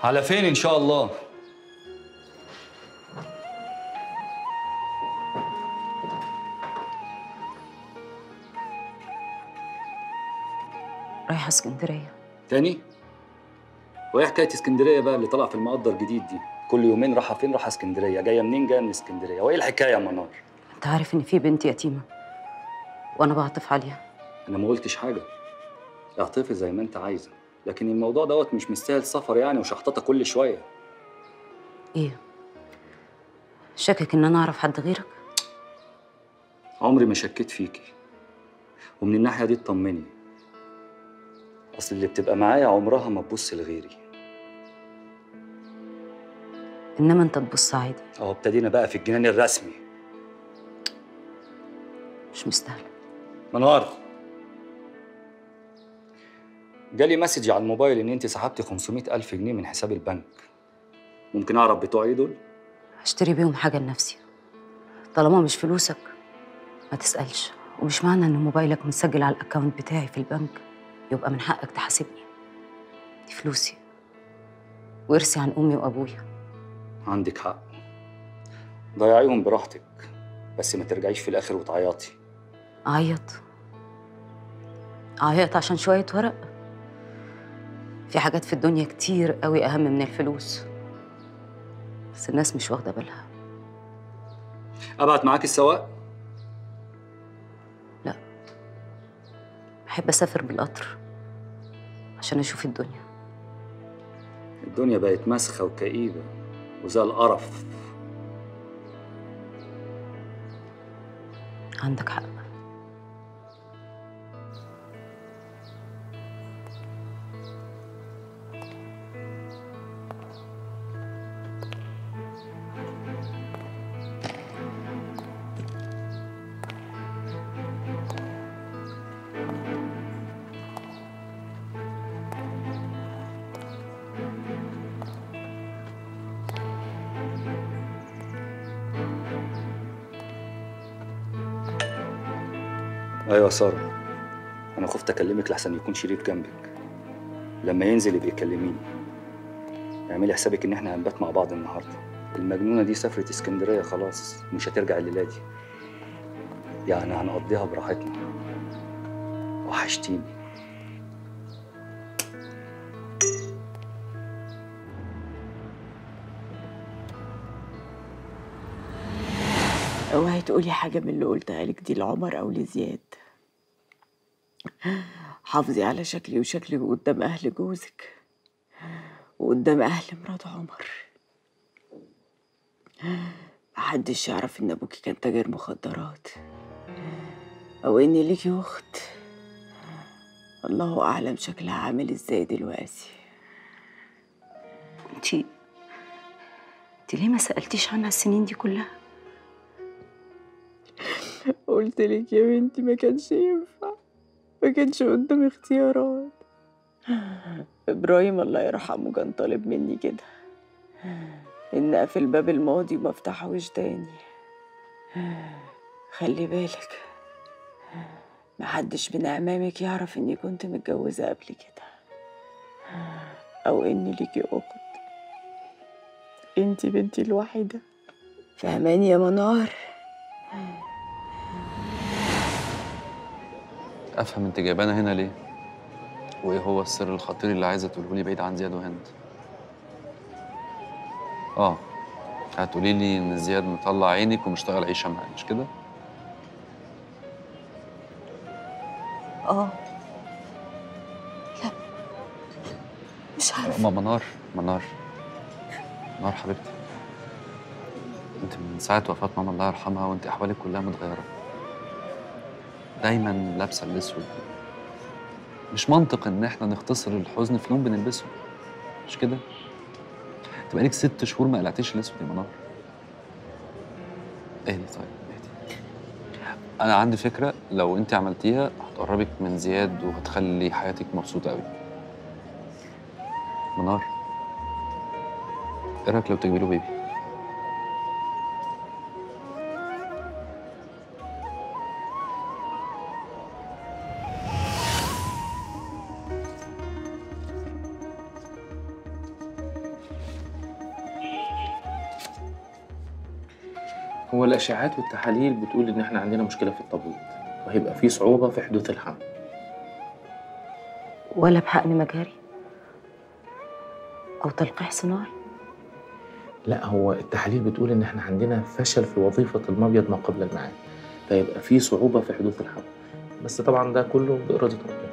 على فين ان شاء الله رايحة اسكندرية تاني وايه حكايه اسكندريه بقى اللي طلع في المقدر جديد دي كل يومين رايحه فين رايحه اسكندريه جايه منين جايه من اسكندريه وايه الحكايه يا منار انت عارف ان في بنت يتيمة وانا بعطف عليها انا ما قلتش حاجه اعطفي زي ما انت عايزه لكن الموضوع دوت مش مستاهل سفر يعني وشحططه كل شويه ايه شاكك ان انا اعرف حد غيرك عمري ما شكيت فيكي ومن الناحيه دي اطمني اصل اللي بتبقى معايا عمرها ما تبص لغيري انما انت تبص عادي اهو ابتدينا بقى في الجنان الرسمي مش مستاهلة منار جالي مسج على الموبايل ان انت سحبتي 500 الف جنيه من حساب البنك ممكن اعرف بتوع ايه دول اشتري بيهم حاجة لنفسي طالما مش فلوسك ما تسألش ومش معنى ان موبايلك مسجل على الاكونت بتاعي في البنك يبقى من حقك تحاسبني دي فلوسي وارثي عن امي وابويا عندك حق ضيعيهم براحتك بس ما ترجعيش في الاخر وتعيطي اعيط اعيط عشان شوية ورق في حاجات في الدنيا كتير قوي اهم من الفلوس بس الناس مش واخدة بالها ابعت معاك السواق بحب اسافر بالقطر عشان اشوف الدنيا الدنيا بقت مسخه وكئيبه وزي القرف عندك حق ايوه يا ساره انا خفت اكلمك لحسن يكون شريف جنبك لما ينزل يبقى يكلميني اعملي حسابك ان احنا هنبات مع بعض النهارده المجنونه دي سافرت اسكندريه خلاص مش هترجع الليله دي يعني هنقضيها براحتنا وحشتيني اوعي تقولي حاجة من اللي قلتها لك دي لعمر أو لزياد حافظي على شكلي وشكلي قدام أهل جوزك وقدام أهل مرات عمر محدش يعرف إن أبوكي كان تاجر مخدرات أو إن ليكي أخت الله أعلم شكلها عامل إزاي دلوقتي انتي انتي ليه ما سألتيش عنها السنين دي كلها قلت لك يا بنتي ما كانش ينفع ما كانش قدامي اختيارات ابراهيم الله يرحمه كان طالب مني كده ان اقفل باب الماضي وما افتحوش تاني خلي بالك محدش من اعمامك يعرف اني كنت متجوزه قبل كده او ان ليكي اخت انتي بنتي الوحيده فهماني يا منار افهم انت جايبانا هنا ليه وايه هو السر الخطير اللي عايزه تقوله لي بعيد عن زياد وهند اه هتقولي لي ان زياد مطلع عينك ومشتغل عيشه معاك مش كده اه لا مش عارفة ما منار منار منار حبيبتي انت من ساعه وفاه ماما الله يرحمها وانت احوالك كلها متغيره دايما لابسه الاسود مش منطق ان احنا نختصر الحزن في لون بنلبسه مش كده انت بقالك ست شهور ما قلعتيش الاسود يا منار اهدي طيب اهدي انا عندي فكره لو انت عملتيها هتقربك من زياد وهتخلي حياتك مبسوطه قوي منار ايه رايك لو تجيبي له بيبي هو الاشعاعات والتحاليل بتقول ان احنا عندنا مشكله في التبويض وهيبقى في صعوبه في حدوث الحمل ولا بحقن مجاري أو تلقيح صناعي لا هو التحاليل بتقول ان احنا عندنا فشل في وظيفه المبيض ما قبل الميعاد فيبقى في صعوبه في حدوث الحمل بس طبعا ده كله باراده ربنا